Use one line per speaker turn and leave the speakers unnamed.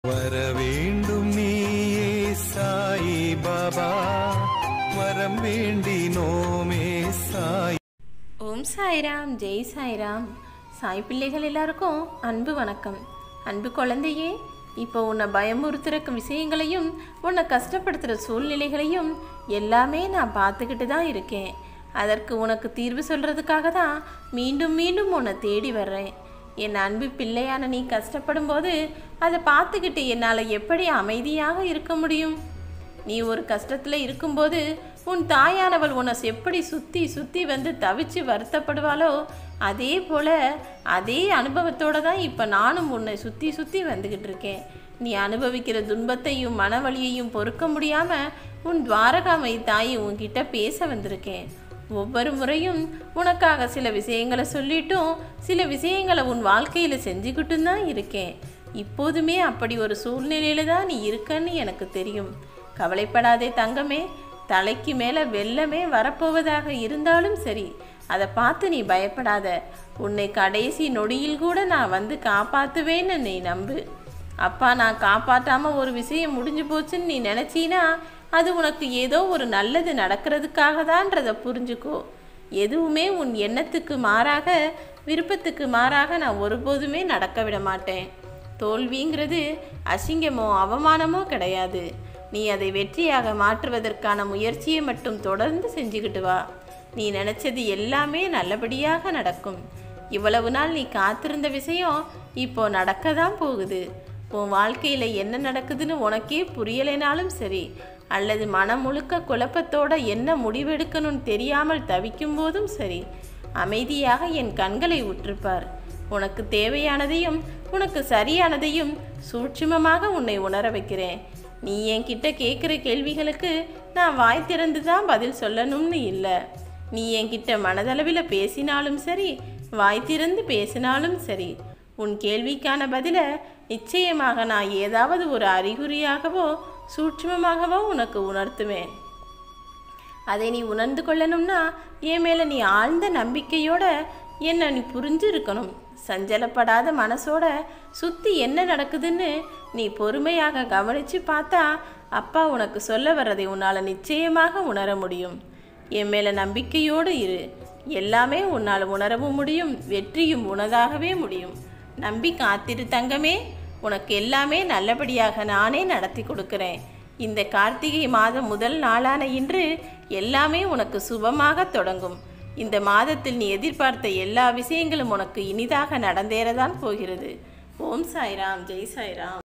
வர வேண்டும் நீயே சாயி பாபா வரம் வேண்டினோமே சாய்
ஓம் சாய்ராம் ஜெய் சாய்ராம் சாய் பிள்ளைகள் எல்லாருக்கும் அன்பு வணக்கம் அன்பு குழந்தையே இப்போ உன்னை பயமுறுத்துற விஷயங்களையும் உன்னை கஷ்டப்படுத்துகிற சூழ்நிலைகளையும் எல்லாமே நான் பார்த்துக்கிட்டு தான் இருக்கேன் அதற்கு உனக்கு தீர்வு சொல்கிறதுக்காக தான் மீண்டும் மீண்டும் உன்னை தேடி வர்றேன் என் அன்பு பிள்ளையான நீ கஷ்டப்படும் போது அதை பார்த்துக்கிட்டு என்னால் எப்படி அமைதியாக இருக்க முடியும் நீ ஒரு கஷ்டத்தில் இருக்கும்போது உன் தாயானவள் உன்னை எப்படி சுற்றி சுற்றி வந்து தவிச்சு வருத்தப்படுவாளோ அதே போல் அதே அனுபவத்தோடு தான் இப்போ நானும் உன்னை சுற்றி சுற்றி வந்துக்கிட்டு இருக்கேன் நீ அனுபவிக்கிற துன்பத்தையும் மனவலியையும் பொறுக்க முடியாமல் உன் துவாரகாமை தாய் உன்கிட்ட பேச வந்திருக்கேன் ஒவ்வொரு முறையும் உனக்காக சில விஷயங்களை சொல்லிட்டும் சில விஷயங்களை உன் வாழ்க்கையில் செஞ்சுக்கிட்டும் தான் இருக்கேன் இப்போதுமே அப்படி ஒரு சூழ்நிலையில தான் நீ இருக்கன்னு எனக்கு தெரியும் கவலைப்படாதே தங்கமே தலைக்கு மேலே வெள்ளமே வரப்போவதாக இருந்தாலும் சரி அதை பார்த்து நீ பயப்படாத உன்னை கடைசி நொடியில் கூட நான் வந்து காப்பாற்றுவேன்னு நீ நம்பு அப்பா நான் காப்பாற்றாம ஒரு விஷயம் முடிஞ்சு போச்சுன்னு நீ நினச்சினா அது உனக்கு ஏதோ ஒரு நல்லது நடக்கிறதுக்காக தான்றதை புரிஞ்சுக்கோ எதுவுமே உன் எண்ணத்துக்கு மாறாக விருப்பத்துக்கு மாறாக நான் ஒருபோதுமே நடக்க விட மாட்டேன் தோல்விங்கிறது அசிங்கமோ அவமானமோ கிடையாது நீ அதை வெற்றியாக மாற்றுவதற்கான முயற்சியை மட்டும் தொடர்ந்து செஞ்சுக்கிட்டு வா நீ நினச்சது எல்லாமே நல்லபடியாக நடக்கும் இவ்வளவு நாள் நீ காத்திருந்த விஷயம் இப்போ நடக்க தான் போகுது உன் வாழ்க்கையில் என்ன நடக்குதுன்னு உனக்கே புரியலைனாலும் சரி அல்லது மனம் முழுக்க குழப்பத்தோட என்ன முடிவெடுக்கணும்னு தெரியாமல் தவிக்கும் போதும் சரி அமைதியாக என் கண்களை உற்றுப்பார் உனக்கு தேவையானதையும் உனக்கு சரியானதையும் சூட்சுமமாக உன்னை உணர வைக்கிறேன் நீ என்கிட்ட கேட்குற கேள்விகளுக்கு நான் வாய் திறந்து தான் பதில் சொல்லணும்னு இல்லை நீ என்கிட்ட மனதளவில் பேசினாலும் சரி வாய் திறந்து பேசினாலும் சரி உன் கேள்விக்கான பதிலை நிச்சயமாக நான் ஏதாவது ஒரு அறிகுறியாகவோ சூட்சுமமாகவோ உனக்கு உணர்த்துவேன் அதை நீ உணர்ந்து கொள்ளணும்னா என் மேலே நீ ஆழ்ந்த நம்பிக்கையோட என்ன நீ புரிஞ்சு இருக்கணும் சஞ்சலப்படாத மனசோட சுற்றி என்ன நடக்குதுன்னு நீ பொறுமையாக கவனித்து பார்த்தா அப்பா உனக்கு சொல்ல வர்றதை உன்னால் நிச்சயமாக உணர முடியும் என் மேலே நம்பிக்கையோடு இரு எல்லாமே உன்னால் உணரவும் முடியும் வெற்றியும் உனதாகவே முடியும் நம்பி காத்திரு தங்கமே உனக்கு எல்லாமே நல்லபடியாக நானே நடத்தி கொடுக்கிறேன் இந்த கார்த்திகை மாதம் முதல் நாளான இன்று எல்லாமே உனக்கு சுபமாக தொடங்கும் இந்த மாதத்தில் நீ எதிர்பார்த்த எல்லா விஷயங்களும் உனக்கு இனிதாக நடந்தேறதான் போகிறது ஓம் சாய்ராம் ஜெய் சாய்ராம்